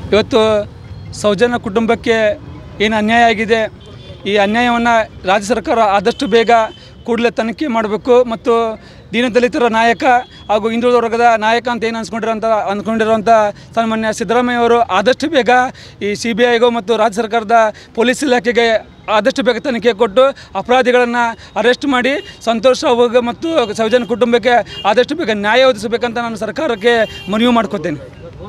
ಇವತ್ತು ಸೌಜನ್ಯ ಕುಟುಂಬಕ್ಕೆ ಏನು ಅನ್ಯಾಯ ಆಗಿದೆ ಈ ಅನ್ಯಾಯವನ್ನು ರಾಜ್ಯ ಸರ್ಕಾರ ಆದಷ್ಟು ಬೇಗ ಕೂಡಲೇ ತನಿಖೆ ಮಾಡಬೇಕು ಮತ್ತು ದೀನದಲಿತರ ನಾಯಕ ಹಾಗೂ ಹಿಂದುಳಿದ ವರ್ಗದ ನಾಯಕ ಅಂತ ಏನು ಅನ್ಸ್ಕೊಂಡಿರೋಂಥ ಅಂದ್ಕೊಂಡಿರೋಂಥ ಸನ್ಮಾನ್ಯ ಸಿದ್ದರಾಮಯ್ಯ ಅವರು ಆದಷ್ಟು ಬೇಗ ಈ ಸಿ ಬಿ ಐಗೂ ಮತ್ತು ರಾಜ್ಯ ಸರ್ಕಾರದ ಪೊಲೀಸ್ ಇಲಾಖೆಗೆ ಆದಷ್ಟು ಬೇಗ ತನಿಖೆ ಕೊಟ್ಟು ಅಪರಾಧಿಗಳನ್ನು ಅರೆಸ್ಟ್ ಮಾಡಿ ಸಂತೋಷ್ ರಾವ್ಗೆ ಮತ್ತು ಸೌಜನ್ಯ ಕುಟುಂಬಕ್ಕೆ ಆದಷ್ಟು ಬೇಗ ನ್ಯಾಯ ಒದಗಿಸಬೇಕಂತ ನಾನು ಸರ್ಕಾರಕ್ಕೆ ಮನವಿ ಮಾಡ್ಕೋತೇನೆ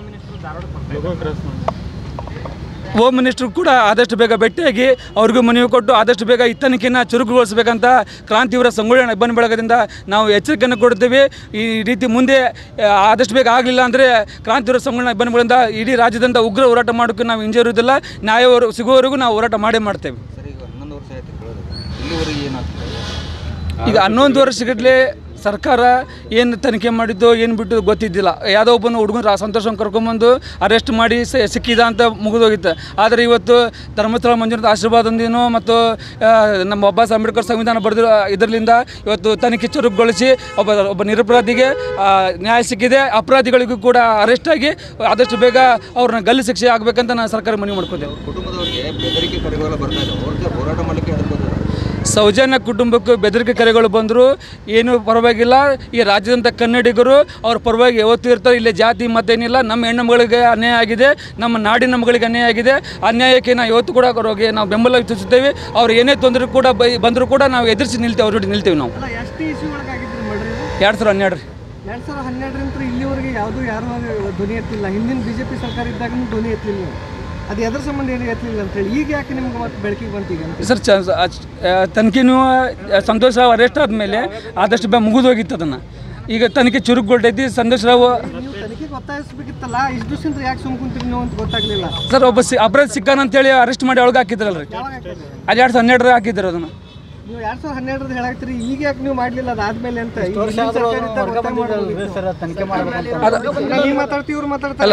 ಹೋಮ್ ಮಿನಿಸ್ಟ್ರು ಕೂಡ ಆದಷ್ಟು ಬೇಗ ಭೇಟಿಯಾಗಿ ಅವ್ರಿಗೂ ಮನವಿ ಕೊಟ್ಟು ಆದಷ್ಟು ಬೇಗ ಈ ತನಿಖೆನ ಚುರುಕುಗೊಳಿಸಬೇಕಂತ ಕ್ರಾಂತಿವರ ಸಂಗೊಳ್ಳಿ ಬನ್ನ ಬೆಳಗದಿಂದ ನಾವು ಎಚ್ಚರಿಕೆಯನ್ನು ಕೊಡ್ತೀವಿ ಈ ರೀತಿ ಮುಂದೆ ಆ, ಆದಷ್ಟು ಬೇಗ ಆಗಲಿಲ್ಲ ಅಂದರೆ ಕ್ರಾಂತಿವರ ಸಂಗೊಳ್ಳಿ ಬನ್ನ ಬೆಳಗಿಂದ ಇಡೀ ರಾಜ್ಯದಿಂದ ಉಗ್ರ ಹೋರಾಟ ಮಾಡೋಕ್ಕೆ ನಾವು ಹಿಂಜರಿಯೋದಿಲ್ಲ ನ್ಯಾಯ ಸಿಗುವವರೆಗೂ ನಾವು ಹೋರಾಟ ಮಾಡೇ ಮಾಡ್ತೇವೆ ಸರ್ ಈಗ ಹನ್ನೊಂದು ವರ್ಷ ಆಯ್ತು ಕೇಳೋದು ಇಲ್ಲಿವರೆಗೆ ಏನಾಗ್ತದೆ ಈಗ ಹನ್ನೊಂದು ವರ್ಷಗಟ್ಟಲೆ ಸರ್ಕಾರ ಏನು ತನಿಖೆ ಮಾಡಿದ್ದು ಏನು ಬಿಟ್ಟು ಗೊತ್ತಿದ್ದಿಲ್ಲ ಯಾವುದೋ ಒಬ್ಬನ ಹುಡುಗನ ಸಂತೋಷ ಕರ್ಕೊಂಬಂದು ಅರೆಸ್ಟ್ ಮಾಡಿ ಸ- ಸಿಕ್ಕಿದ ಅಂತ ಮುಗಿದೋಗಿತ್ತು ಆದರೆ ಇವತ್ತು ಧರ್ಮಸ್ಥಳ ಮಂಜುನಾಥ ಆಶೀರ್ವಾದದಿಂದನೂ ಮತ್ತು ಆ, ನಮ್ಮ ಬಾಬಾ ಸಾಹೇಬ್ ಅಂಬೇಡ್ಕರ್ ಸಂವಿಧಾನ ಬರೆದಿರೋ ಇದರಿಂದ ಇವತ್ತು ತನಿಖೆ ಚುರುಕುಗೊಳಿಸಿ ಒಬ್ಬ ಒಬ್ಬ ನಿರಪರಾಧಿಗೆ ಆ, ನ್ಯಾಯ ಸಿಕ್ಕಿದೆ ಅಪರಾಧಿಗಳಿಗೂ ಕೂಡ ಅರೆಸ್ಟ್ ಆಗಿ ಆದಷ್ಟು ಬೇಗ ಅವ್ರನ್ನ ಗಲ್ಲು ಶಿಕ್ಷೆ ಆಗಬೇಕಂತ ನಾನು ಸರ್ಕಾರ ಮನವಿ ಮಾಡ್ಕೊತೇವೆ ಕುಟುಂಬದವರಿಗೆ ಬೆದರಿಕೆ ಕರೆಗಳೆಲ್ಲ ಬರ್ತಾ ಇದ್ದಾವೆ ಅವ್ರಿಗೆ ಹೋರಾಟ ಮಾಡಲಿಕ್ಕೆ ಹೆದರ್ಕೋತಾರೆ ಸೌಜನ್ಯ ಕುಟುಂಬಕ್ಕೆ ಬೆದರಿಕೆ ಕರೆಗಳು ಬಂದರು ಏನು ಪರವಾಗಿಲ್ಲ ಈ ರಾಜ್ಯದಂಥ ಕನ್ನಡಿಗರು ಅವ್ರ ಪರವಾಗಿ ಯಾವತ್ತೂ ಇರ್ತಾರೆ ಇಲ್ಲಿ ಜಾತಿ ಮತ್ತೇನಿಲ್ಲ ನಮ್ಮ ಹೆಣ್ಣುಮಗಳಿಗೆ ಅನ್ಯಾಯ ಆಗಿದೆ ನಮ್ಮ ನಾಡಿನ ಮಗಳಿಗೆ ಅನ್ಯಾಯ ಆಗಿದೆ ಅನ್ಯಾಯಕ್ಕೆ ನಾವು ಇವತ್ತು ಕೂಡ ಅವ್ರಿಗೆ ನಾವು ಬೆಂಬಲ ಸೂಚಿಸ್ತೇವೆ ಅವ್ರು ಏನೇ ತೊಂದರೆ ಕೂಡ ಬೈ ಬಂದರೂ ಕೂಡ ನಾವು ಎದುರಿಸಿ ನಿಲ್ತೇವೆ ಅವ್ರ ಜೊತೆ ನಿಲ್ತೇವೆ ನಾವು ಅಲ್ಲ ಎಷ್ಟು ಇಶ್ಯೂ ಒಳಗಾಗಿದ್ರಿ ಮಾಡ್ರಿ ಎರಡು ಸಾವಿರ ಹನ್ನೆರಡು ರೀ ಎರಡು ಸಾವಿರದ ಹನ್ನೆರಡರಿಂದ ಇಲ್ಲಿವರೆಗೆ ಯಾವುದೂ ಯಾರು ಧ್ವನಿ ಎತ್ತಲಿಲ್ಲ ಹಿಂದಿನ ಬಿ ಜೆ ಪಿ ಸರ್ಕಾರ ಇದ್ದಾಗೂ ಧ್ವನಿ ಎತ್ತಲಿಲ್ಲ ನೀವು. ಅದು ಎದ್ರ ಸಂಬಂಧ ಏನು ಎತ್ತಲಿಲ್ಲ ಅಂತೇಳಿ ಈಗ ಯಾಕೆ ನಿಮ್ಗೆ ಮತ್ತೆ ಬೆಳಕಿಗೆ ಬಂತು ಈಗ ಅಂತ ಸರ್ ಚ ತನಿಖೆನೂ ಸಂತೋಷ ರಾವ್ ಅರೆಸ್ಟ್ ಆದಮೇಲೆ ಆದಷ್ಟು ಬೇ ಮುಗಿದೋಗಿತ್ತು ಅದನ್ನು ಈಗ ತನಿಖೆ ಚುರುಕುಗೊಳ್ತೈತಿ ಸಂತೋಷ್ ರಾವ್ ನೀವು ತನಿಖೆಗೆ ಒತ್ತಾಯಿಸ್ಬೇಕಿತ್ತಲ್ಲ ಇಷ್ಟು ದಿವಸದಿಂದ ಯಾಕೆ ಸುಮ್ ಕುಂತೀರಿ ನೀವು ಅಂತ ಗೊತ್ತಾಗ್ಲಿಲ್ಲ ಸರ್ ಒಬ್ಬ ಸಿ ಅಪರಾಧ ಸಿಕ್ಕಾನ ಅಂತೇಳಿ ಅರೆಸ್ಟ್ ಮಾಡಿ ಒಳಗೆ ಹಾಕಿದ್ರಲ್ಲ ರೀ ಯಾವಾಗ ಹಾಕಿದ್ರಿ? ಅದು ಎರಡು ಸಾವಿರದ ಹನ್ನೆರಡರ ಹಾಕಿದ್ರು ಅದನ್ನು ನೀವು ಎರಡ್ ಸಾವಿರದ ಹನ್ನೆರಡರದ ಹೇಳಾಗ್ತೀರಿ ಈಗ ಯಾಕೆ ನೀವು ಮಾಡ್ಲಿಲ್ಲ ಅದಾದ್ಮೇಲೆ ಅಂತ ಈಗ ಹಿಂದಿನ ಸರ್ಕಾರ ಇದ್ದಾಗ ಒತ್ತಾಯ ಮಾಡ್ಬೋದಿತ್ತು. ನಾನು ನೀವ್ ಮಾತಾಡ್ತೀವಿ ಇವ್ರು ಮಾತಾಡ್ತಾರೆ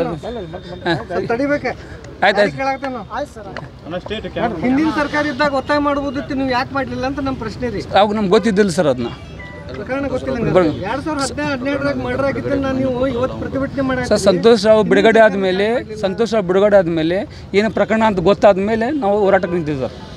ಸ್ವಲ್ಪ ತಡಿಬೇಕ ಆಯ್ತು ಆಯ್ತು ಕೇಳಾಗ್ತೇವೆ ನಾವು ಹಿಂದಿನ ಸರ್ಕಾರ ಇದ್ದಾಗ ಒತ್ತಾಯ ಮಾಡ್ಬೋದಿತ್ತು ನೀವು ಯಾಕೆ ಮಾಡ್ಲಿಲ್ಲ ಅಂತ ನಮ್ಮ ಪ್ರಶ್ನೆ ರೀ ಅವಾಗ ನಮ್ಗೆ ಗೊತ್ತಿದ್ದಿಲ್ಲ ಸರ್ ಅದನ್ನ ಪ್ರಕರಣ ಗೊತ್ತಿಲ್ಲ ನಂಗೆ. ಎರಡ್ ಸಾವಿರದ ಹದಿನೈದು ಹದಿನೇಳರಾಗ ಮರ್ಡರ್ ಆಗಿದ್ದನ್ನ ನೀವು ಇವತ್ತು ಪ್ರತಿಭಟನೆ ಮಾಡಿ ಸರ್ ಸಂತೋಷ್ ರಾವ್ ಬಿಡುಗಡೆ ಆದಮೇಲೆ ಸಂತೋಷ್ ರಾವ್ ಬಿಡುಗಡೆ ಆದಮೇಲೆ ಏನು ಪ್ರಕರಣ ಅಂತ ಗೊತ್ತಾದ ಮೇಲೆ ನಾವು ಹೋರಾಟಕ್ಕೆ ನಿಂತಿದ್ವಿ ಸರ್